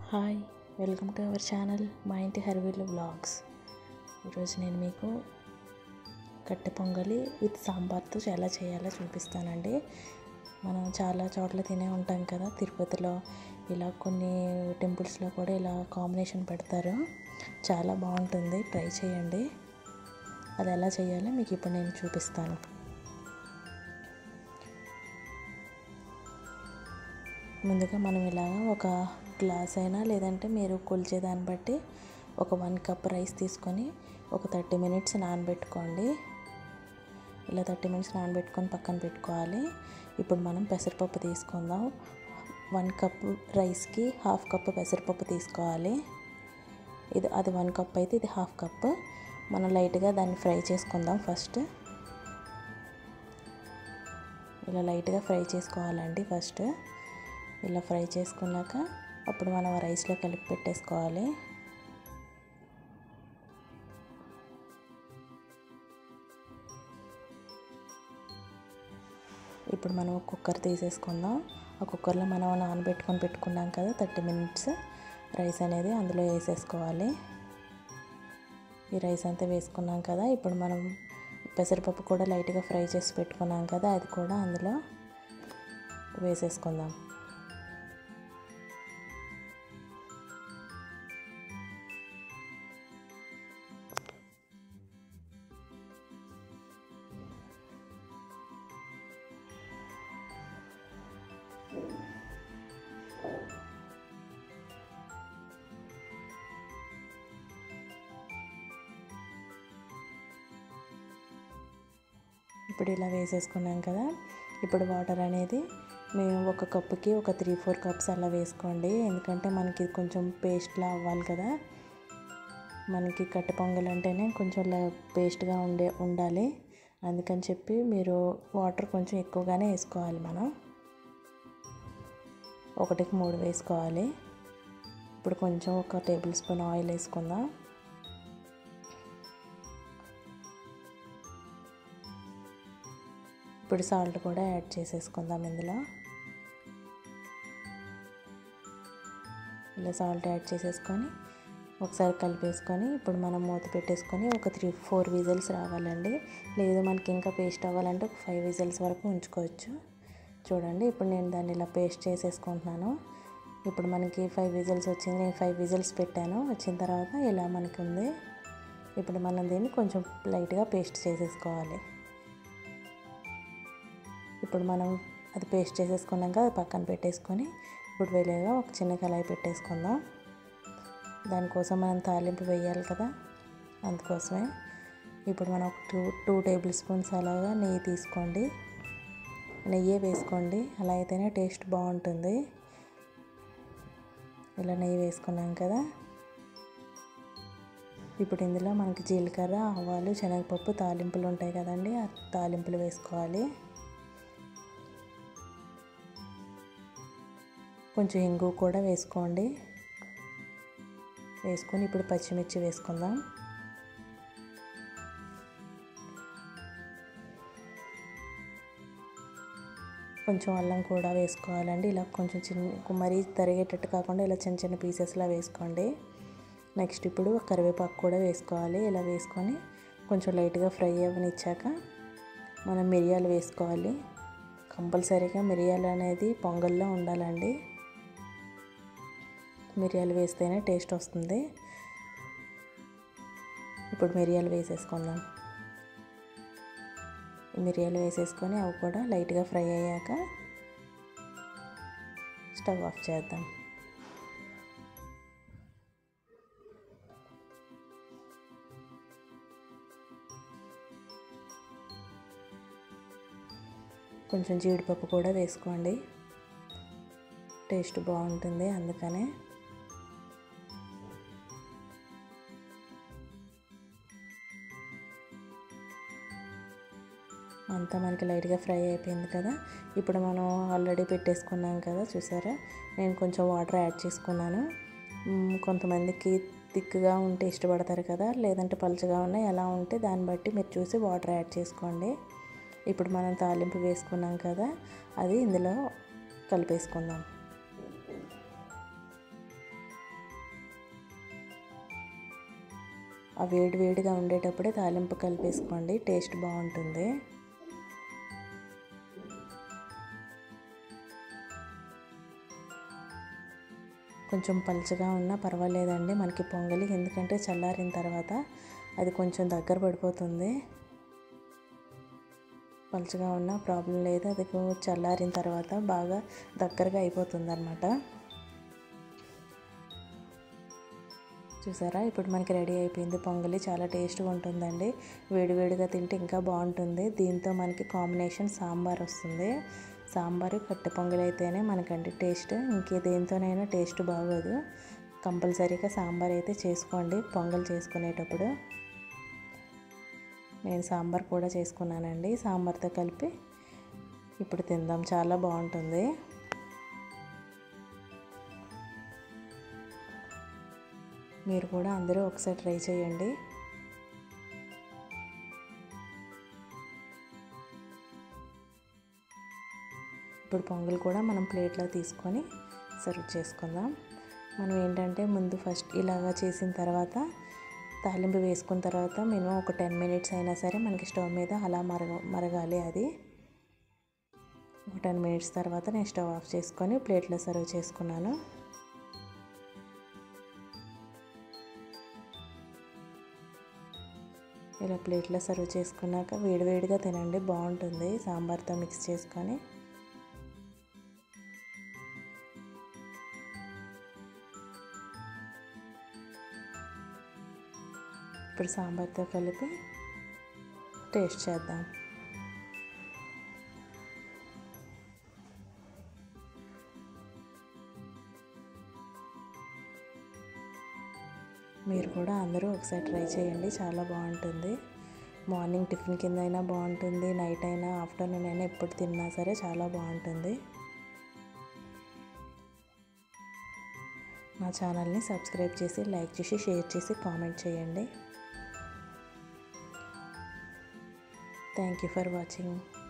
hi welcome to our channel మా ఇంటి హరివిల్లు బ్లాగ్స్ ఈరోజు నేను మీకు కట్టె పొంగలి విత్ సాంబార్తో ఎలా చేయాలో చూపిస్తానండి మనం చాలా చోట్ల తినే ఉంటాం కదా తిరుపతిలో ఇలా కొన్ని టెంపుల్స్లో కూడా ఇలా కాంబినేషన్ పెడతారు చాలా బాగుంటుంది ట్రై చేయండి అది ఎలా చేయాలో మీకు ఇప్పుడు నేను చూపిస్తాను ముందుగా మనం ఇలాగ ఒక గ్లాస్ అయినా లేదంటే మీరు కొలిచే దాన్ని బట్టి ఒక వన్ కప్ రైస్ తీసుకొని ఒక థర్టీ మినిట్స్ నానబెట్టుకోండి ఇలా థర్టీ మినిట్స్ నానబెట్టుకొని పక్కన పెట్టుకోవాలి ఇప్పుడు మనం పెసరపప్పు తీసుకుందాం వన్ కప్ రైస్కి హాఫ్ కప్ పెసరపప్పు తీసుకోవాలి ఇది అది వన్ కప్ అయితే ఇది హాఫ్ కప్ మనం లైట్గా దాన్ని ఫ్రై చేసుకుందాం ఫస్ట్ ఇలా లైట్గా ఫ్రై చేసుకోవాలండి ఫస్ట్ ఇలా ఫ్రై చేసుకున్నాక అప్పుడు మనం రైస్లో కలిపి పెట్టేసుకోవాలి ఇప్పుడు మనం కుక్కర్ తీసేసుకుందాం ఆ కుక్కర్లో మనం నానబెట్టుకొని పెట్టుకున్నాం కదా థర్టీ మినిట్స్ రైస్ అనేది అందులో వేసేసుకోవాలి ఈ రైస్ అంతా వేసుకున్నాం కదా ఇప్పుడు మనం పెసరపప్పు కూడా లైట్గా ఫ్రై చేసి పెట్టుకున్నాం కదా అది కూడా అందులో వేసేసుకుందాం ఇప్పుడు ఇలా వేసేసుకున్నాం కదా ఇప్పుడు వాటర్ అనేది మేము ఒక కప్పుకి ఒక త్రీ ఫోర్ కప్స్ అలా వేసుకోండి ఎందుకంటే మనకి కొంచెం పేస్ట్లా అవ్వాలి కదా మనకి కట్టె పొంగల్ అంటేనే కొంచెం పేస్ట్గా ఉండే ఉండాలి అందుకని చెప్పి మీరు వాటర్ కొంచెం ఎక్కువగానే వేసుకోవాలి మనం ఒకటికి మూడు వేసుకోవాలి ఇప్పుడు కొంచెం ఒక టేబుల్ స్పూన్ ఆయిల్ వేసుకుందాం ఇప్పుడు సాల్ట్ కూడా యాడ్ చేసేసుకుందాం ఇందులో ఇలా సాల్ట్ యాడ్ చేసేసుకొని ఒకసారి కలిపేసుకొని ఇప్పుడు మనం మూత పెట్టేసుకొని ఒక త్రీ ఫోర్ విజిల్స్ రావాలండి లేదు మనకి ఇంకా పేస్ట్ అవ్వాలంటే ఒక ఫైవ్ విజిల్స్ వరకు ఉంచుకోవచ్చు చూడండి ఇప్పుడు నేను దాన్ని ఇలా పేస్ట్ చేసేసుకుంటున్నాను ఇప్పుడు మనకి ఫైవ్ విజిల్స్ వచ్చింది నేను ఫైవ్ విజిల్స్ పెట్టాను వచ్చిన తర్వాత ఇలా మనకి ఉంది ఇప్పుడు మనం దీన్ని కొంచెం లైట్గా పేస్ట్ చేసేసుకోవాలి ఇప్పుడు మనం అది పేస్ట్ చేసేసుకున్నాక అది పక్కన పెట్టేసుకొని ఇప్పుడు వేలేగా ఒక చిన్న కళాయి పెట్టేసుకుందాం దానికోసం మనం తాలింపు వేయాలి కదా అందుకోసమే ఇప్పుడు మనం ఒక టూ టూ టేబుల్ స్పూన్స్ అలాగా నెయ్యి తీసుకోండి నెయ్యి వేసుకోండి అలా అయితేనే టేస్ట్ బాగుంటుంది ఇలా నెయ్యి వేసుకున్నాం కదా ఇప్పుడు ఇందులో మనకి జీలకర్ర ఆవాలు శనగపప్పు తాలింపులు ఉంటాయి కదండి ఆ తాలింపులు వేసుకోవాలి కొంచెం ఇంగు కూడా వేసుకోండి వేసుకొని ఇప్పుడు పచ్చిమిర్చి వేసుకుందాం కొంచెం అల్లం కూడా వేసుకోవాలండి ఇలా కొంచెం చిన్న మరీ తరిగేటట్టు కాకుండా ఇలా చిన్న చిన్న పీసెస్లా వేసుకోండి నెక్స్ట్ ఇప్పుడు కరివేపాకు కూడా వేసుకోవాలి ఇలా వేసుకొని కొంచెం లైట్గా ఫ్రై అవ్వనిచ్చాక మనం మిరియాలు వేసుకోవాలి కంపల్సరీగా మిరియాలు అనేది పొంగల్లో ఉండాలండి మిరియాలు వేస్తేనే టేస్ట్ వస్తుంది ఇప్పుడు మిరియాలు వేసేసుకుందాం మిరియాలు వేసేసుకొని అవి కూడా లైట్గా ఫ్రై అయ్యాక స్టవ్ ఆఫ్ చేద్దాం కొంచెం జీడిపప్పు కూడా వేసుకోండి టేస్ట్ బాగుంటుంది అందుకనే అంతా మనకి లైట్గా ఫ్రై అయిపోయింది కదా ఇప్పుడు మనం ఆల్రెడీ పెట్టేసుకున్నాం కదా చూసారా నేను కొంచెం వాటర్ యాడ్ చేసుకున్నాను కొంతమందికి థిక్గా ఉంటే ఇష్టపడతారు కదా లేదంటే పలుచగా ఉన్నాయి ఎలా ఉంటే దాన్ని బట్టి మీరు చూసి వాటర్ యాడ్ చేసుకోండి ఇప్పుడు మనం తాలింపు వేసుకున్నాం కదా అది ఇందులో కలిపేసుకుందాం ఆ వేడి వేడిగా ఉండేటప్పుడే తాలింపు కలిపేసుకోండి టేస్ట్ బాగుంటుంది కొంచెం పలుచగా ఉన్నా పర్వాలేదండి మనకి పొంగలి ఎందుకంటే చల్లారిన తర్వాత అది కొంచెం దగ్గర పడిపోతుంది పలుచగా ఉన్నా ప్రాబ్లం లేదు అది చల్లారిన తర్వాత బాగా దగ్గరగా అయిపోతుంది అనమాట చూసారా ఇప్పుడు మనకి రెడీ అయిపోయింది పొంగలి చాలా టేస్ట్గా ఉంటుందండి వేడివేడిగా తింటే ఇంకా బాగుంటుంది దీంతో మనకి కాంబినేషన్ సాంబార్ వస్తుంది సాంబారు కట్టె పొంగలి అయితేనే మనకంటే టేస్ట్ ఇంకే దేంతోనైనా టేస్ట్ బాగోదు కంపల్సరీగా సాంబార్ అయితే చేసుకోండి పొంగల్ చేసుకునేటప్పుడు నేను సాంబార్ కూడా చేసుకున్నానండి సాంబార్తో కలిపి ఇప్పుడు తిందాం చాలా బాగుంటుంది మీరు కూడా అందరూ ఒకసారి ట్రై చేయండి ఇప్పుడు పొంగల్ కూడా మనం ప్లేట్లో తీసుకొని సర్వ్ చేసుకుందాం మనం ఏంటంటే ముందు ఫస్ట్ ఇలాగా చేసిన తర్వాత తాలింపు వేసుకున్న తర్వాత మినిమం ఒక టెన్ మినిట్స్ అయినా సరే మనకి స్టవ్ మీద అలా మరగ మరగాలి అది ఒక టెన్ మినిట్స్ తర్వాత నేను స్టవ్ ఆఫ్ చేసుకొని ప్లేట్లో సర్వ్ చేసుకున్నాను ఇలా ప్లేట్లో సర్వ్ చేసుకున్నాక వేడివేడిగా తినండి బాగుంటుంది సాంబార్తో మిక్స్ చేసుకొని ఇప్పుడు సాంబార్తో కలిపి టేస్ట్ చేద్దాం మీరు కూడా అందరూ ఒకసారి ట్రై చేయండి చాలా బాగుంటుంది మార్నింగ్ టిఫిన్ కింద అయినా బాగుంటుంది నైట్ అయినా ఆఫ్టర్నూన్ అయినా ఎప్పుడు తిన్నా సరే చాలా బాగుంటుంది నా ఛానల్ని సబ్స్క్రైబ్ చేసి లైక్ చేసి షేర్ చేసి కామెంట్ చేయండి థ్యాంక్ యూ ఫర్ వాచింగ్